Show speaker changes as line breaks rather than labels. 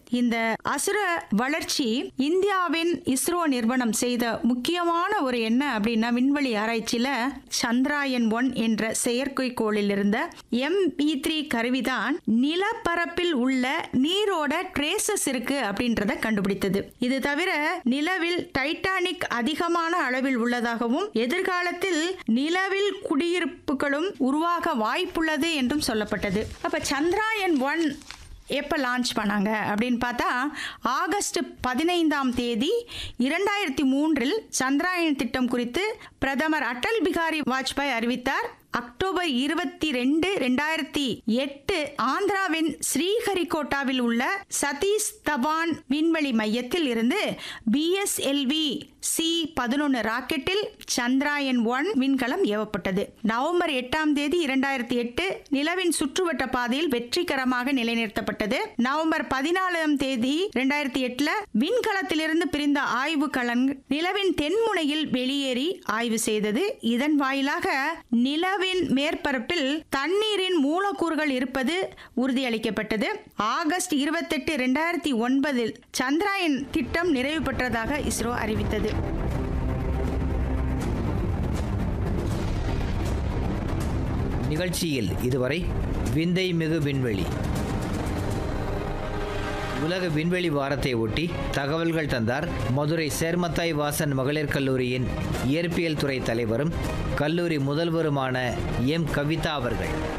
இந்த அசுர வளர்ச்சி இந்தியாவின் இஸ்ரோ நிறுவனம் செய்த முக்கியமான ஒரு என்ன அப்படின்னா விண்வெளி ஆராய்ச்சியில சந்திராயன் ஒன் என்ற செயற்கைக்கோளில் இருந்த எம்இ த்ரீ கருவிதான் நிலப்பரப்பில் உள்ள நீரோட ட்ரேசஸ் இருக்கு அப்படின்றத கண்டுபிடித்தது இது தவிர நிலவில் டைட்டானிக் அதிகமான அளவில் உள்ளதாகவும் எதிர்காலத்தில் நிலவில் குடியிருப்புகளும் உருவாக வாய்ப்புள்ளது என்றும் சொல்லப்பட்டது அப்ப சந்திராயன் ஒன் எப்போ லான்ச் பண்ணாங்க அப்படின்னு பார்த்தா ஆகஸ்ட் பதினைந்தாம் தேதி இரண்டாயிரத்தி மூன்றில் சந்திராயன் திட்டம் குறித்து பிரதமர் அடல் பிகாரி வாஜ்பாய் அறிவித்தார் அக்டோபர் இருபத்தி ரெண்டு ரெண்டாயிரத்தி எட்டு ஆந்திராவின் ஸ்ரீஹரிகோட்டாவில் உள்ள சதீஷ் தவான் விண்வெளி மையத்தில் இருந்து பிஎஸ்எல்வி சி பதினொன்று ராக்கெட்டில் சந்திராயன் ஒன் விண்கலம் ஏவப்பட்டது நவம்பர் எட்டாம் தேதி இரண்டாயிரத்தி எட்டு நிலவின் சுற்றுவட்ட பாதையில் வெற்றிகரமாக நிலைநிறுத்தப்பட்டது நவம்பர் பதினாலாம் தேதி இரண்டாயிரத்தி எட்டுல விண்கலத்திலிருந்து பிரிந்த ஆய்வு கலன் நிலவின் தென்முனையில் வெளியேறி ஆய்வு செய்தது இதன் வாயிலாக நிலவின் மேற்பரப்பில் தண்ணீரின் மூலக்கூறுகள் இருப்பது உறுதியளிக்கப்பட்டது ஆகஸ்ட் இருபத்தெட்டு இரண்டாயிரத்தி ஒன்பதில் சந்திராயன் திட்டம் நிறைவு பெற்றதாக இஸ்ரோ அறிவித்தது
நிகழ்ச்சியில் இதுவரை விந்தை மிகு விண்வெளி உலக விண்வெளி வாரத்தை ஒட்டி தகவல்கள் தந்தார் மதுரை சேர்மத்தாய் வாசன் மகளிர் கல்லூரியின் இயற்பியல் துறை தலைவரும் கல்லூரி முதல்வருமான எம் கவிதா அவர்கள்